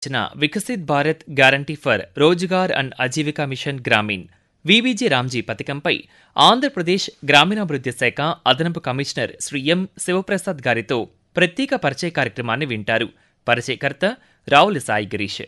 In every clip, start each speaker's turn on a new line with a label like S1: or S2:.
S1: ఇచ్చిన Viksit Bharat guarantee for Rozgar and Ajeevika mission Gramin VBG Ramji పథకంపై ఆంధ్రప్రదేశ్ గ్రామీణాభివృద్ధి శాఖ అదనపు కమిషనర్ శ్రీ ఎం శివప్రసాద్ గారితో ప్రత్యేక పరిచయ కార్యక్రమాన్ని వింటారు పరిచయకర్త రావుల సాయి గిరీష్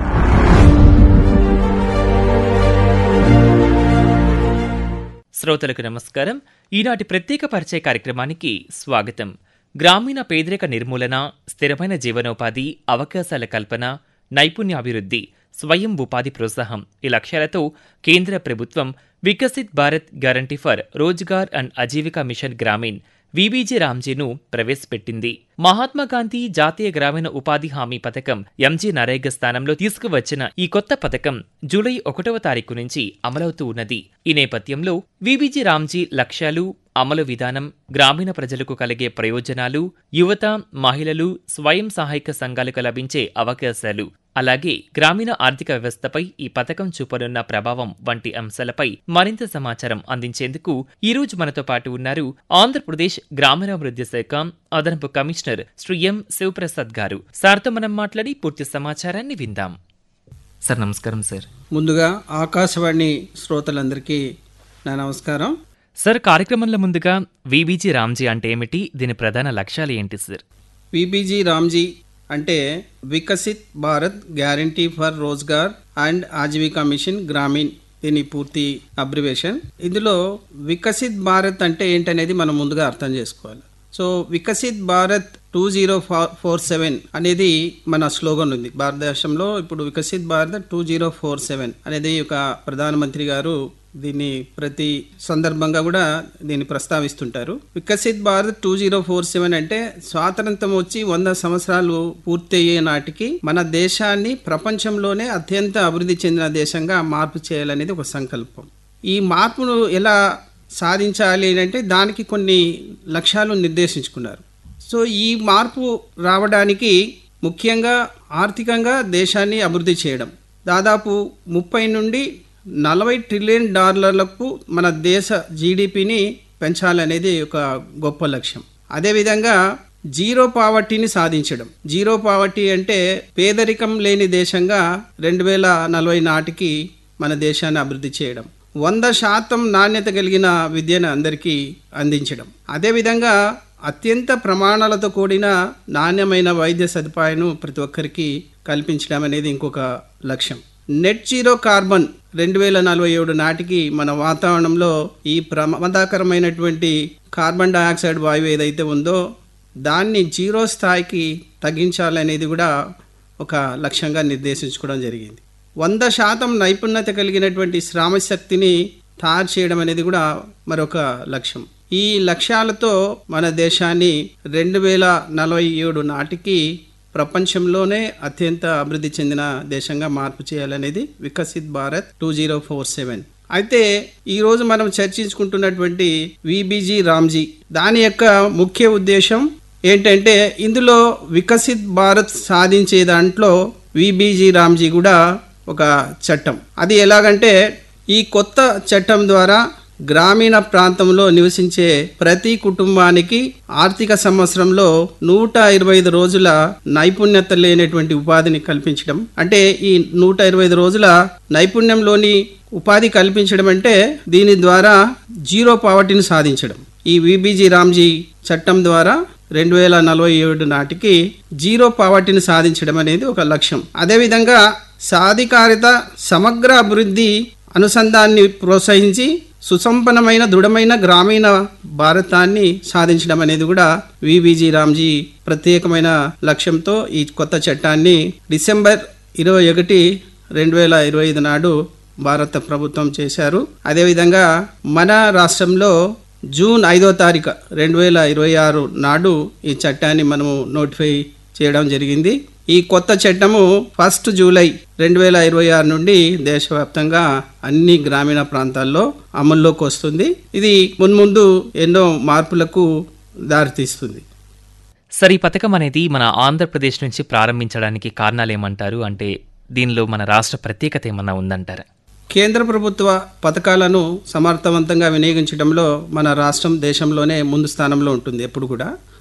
S1: శ్రోతలకు నమస్కారం ఈనాటి ప్రత్యేక పరిచయ కార్యక్రమానికి స్వాగతం గ్రామీణ పేదరిక నిర్మూలన స్థిరమైన జీవనోపాధి అవకాశాల కల్పన నైపుణ్యాభివృద్ధి స్వయం ఉపాధి ప్రోత్సాహం ఈ లక్ష్యాలతో కేంద్ర ప్రభుత్వం Viksit Bharat guarantee for Rozgar and Ajeevika mission Gramin VBG రామ్జీను ప్రవేశపెట్టింది మహాత్మా గాంధీ జాతీయ గ్రామీణ ఉపాధి హామీ పథకం ఎంజీ నరేగా స్థానంలో తీసుకువచ్చిన ఈ కొత్త పథకం జూలై ఒకటవ తారీఖు నుంచి అమలవుతూ ఉన్నది ఈ నేపథ్యంలో విబీజీ రామ్జీ లక్ష్యాలు అమలు విధానం గ్రామీణ ప్రజలకు కలిగే ప్రయోజనాలు యువత మహిళలు స్వయం సహాయక సంఘాలకు లభించే అవకాశాలు అలాగే గ్రామీణ ఆర్థిక వ్యవస్థపై ఈ పథకం చూపనున్న ప్రభావం వంటి అంశాలపై మరింత సమాచారం అందించేందుకు ఈ రోజు మనతో పాటు ఉన్నారు ఆంధ్రప్రదేశ్ గ్రామీణాభివృద్ధి శాఖ అదనపు కమిషనర్ శ్రీ ఎం శివప్రసాద్ గారు సార్తో మనం మాట్లాడి పూర్తి సమాచారాన్ని విందాం సార్ నమస్కారం సార్
S2: ముందుగా ఆకాశవాణి శ్రోతలందరికీ నా నమస్కారం
S1: సార్ కార్యక్రమంలో ముందుగా విబీజీ రామ్జీ అంటే ఏమిటి దీని ప్రధాన లక్ష్యాలు ఏంటి సార్
S2: విబీజీ రామ్జీ అంటే Viksit Bharat guarantee for Rozgar and Ajeevika mission Gramin దీని పూర్తి అబ్రివేషన్ ఇందులో వికసిత్ భారత్ అంటే ఏంటనేది మనం ముందుగా అర్థం చేసుకోవాలి so Viksit Bharat two zero four seven అనేది మన స్లోగన్ ఉంది భారతదేశంలో ఇప్పుడు Viksit Bharat two zero four seven అనేది ఒక ప్రధానమంత్రి గారు దీన్ని ప్రతి సందర్భంగా కూడా దీన్ని ప్రస్తావిస్తుంటారు Viksit Bharat two zero four seven అంటే స్వాతంత్రం వచ్చి వంద సంవత్సరాలు పూర్తి అయ్యే నాటికి మన దేశాన్ని ప్రపంచంలోనే అత్యంత అభివృద్ధి చెందిన దేశంగా మార్పు చేయాలనేది ఒక సంకల్పం ఈ మార్పును ఎలా సాధించాలి అంటే దానికి కొన్ని లక్ష్యాలు నిర్దేశించుకున్నారు సో ఈ మార్పు రావడానికి ముఖ్యంగా ఆర్థికంగా దేశాన్ని అభివృద్ధి చేయడం దాదాపు ముప్పై నుండి నలభై ట్రిలియన్ డాలర్లకు మన దేశ జీడిపిని పెంచాలనేది ఒక గొప్ప లక్ష్యం అదేవిధంగా జీరో పావర్టీని సాధించడం జీరో పావర్టీ అంటే పేదరికం లేని దేశంగా రెండు వేల నలభై నాటికి మన దేశాన్ని అభివృద్ధి చేయడం వంద శాతం నాణ్యత కలిగిన విద్యను అందరికీ అందించడం అదేవిధంగా అత్యంత ప్రమాణాలతో కూడిన నాణ్యమైన వైద్య సదుపాయాన్ని ప్రతి ఒక్కరికి కల్పించడం అనేది ఇంకొక లక్ష్యం నెట్ జీరో కార్బన్ రెండు వేల నలభై ఏడు నాటికి మన వాతావరణంలో ఈ ప్రమాదకరమైనటువంటి కార్బన్ డయాక్సైడ్ వాయువు ఏదైతే ఉందో దాన్ని జీరో స్థాయికి తగ్గించాలనేది కూడా ఒక లక్ష్యంగా నిర్దేశించుకోవడం జరిగింది వంద శాతం నైపుణ్యత కలిగినటువంటి శ్రామశక్తిని తయారు చేయడం అనేది కూడా మరొక లక్ష్యం ఈ లక్ష్యాలతో మన దేశాన్ని రెండు వేల నలభై ఏడు నాటికి ప్రపంచంలోనే అత్యంత అభివృద్ధి చెందిన దేశంగా మార్పు చేయాలనేది Viksit Bharat two zero four seven అయితే ఈరోజు మనం చర్చించుకుంటున్నటువంటి విబీజీ రామ్జీ దాని యొక్క ముఖ్య ఉద్దేశం ఏంటంటే ఇందులో వికసిత్ భారత్ సాధించే దాంట్లో విబీజీ రామ్జీ కూడా ఒక చట్టం అది ఎలాగంటే ఈ కొత్త చట్టం ద్వారా గ్రామీణ ప్రాంతంలో నివసించే ప్రతి కుటుంబానికి ఆర్థిక సంవత్సరంలో నూట ఇరవై ఐదు రోజుల నైపుణ్యత లేనటువంటి ఉపాధిని కల్పించడం అంటే ఈ నూట ఇరవై ఐదు రోజుల నైపుణ్యంలోని ఉపాధి కల్పించడం అంటే దీని ద్వారా జీరో పావర్టీని సాధించడం ఈ విబీజీ రామ్జీ చట్టం ద్వారా రెండు వేల నలభై ఏడు నాటికి జీరో పావర్టీని సాధించడం అనేది ఒక లక్ష్యం అదేవిధంగా సాధికారిత సమగ్ర అభివృద్ధి అనుసంధాన్ని ప్రోత్సహించి సుసంపన్నమైన దృఢమైన గ్రామీణ భారతాన్ని సాధించడం అనేది కూడా విబీజీ రామ్జీ ప్రత్యేకమైన లక్ష్యంతో ఈ కొత్త చట్టాన్ని డిసెంబర్ ఇరవై ఒకటి రెండు వేల ఇరవై ఐదు నాడు భారత ప్రభుత్వం చేశారు అదేవిధంగా మన రాష్ట్రంలో జూన్ ఐదో తారీఖు రెండు వేల ఇరవై ఆరు నాడు ఈ చట్టాన్ని మనము నోటిఫై చేయడం జరిగింది ఈ కొత్త చట్టము ఫస్ట్ జూలై రెండు వేల ఇరవై ఆరు నుండి దేశవ్యాప్తంగా అన్ని గ్రామీణ ప్రాంతాల్లో అమల్లోకి వస్తుంది ఇది మున్ముందు ఎన్నో మార్పులకు దారితీస్తుంది
S1: సార్ ఈ పథకం అనేది మన ఆంధ్రప్రదేశ్ నుంచి ప్రారంభించడానికి కారణాలు ఏమంటారు అంటే దీనిలో మన రాష్ట్ర ప్రత్యేకత ఏమన్నా ఉందంటారా
S2: కేంద్ర ప్రభుత్వ పథకాలను సమర్థవంతంగా వినియోగించడంలో మన రాష్ట్రం దేశంలోనే ముందు స్థానంలో ఉంటుంది ఎప్పుడు కూడా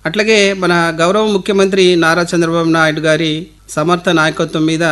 S2: అట్లాగే మన గౌరవ ముఖ్యమంత్రి నారా చంద్రబాబు నాయుడు గారి సమర్థ నాయకత్వం మీద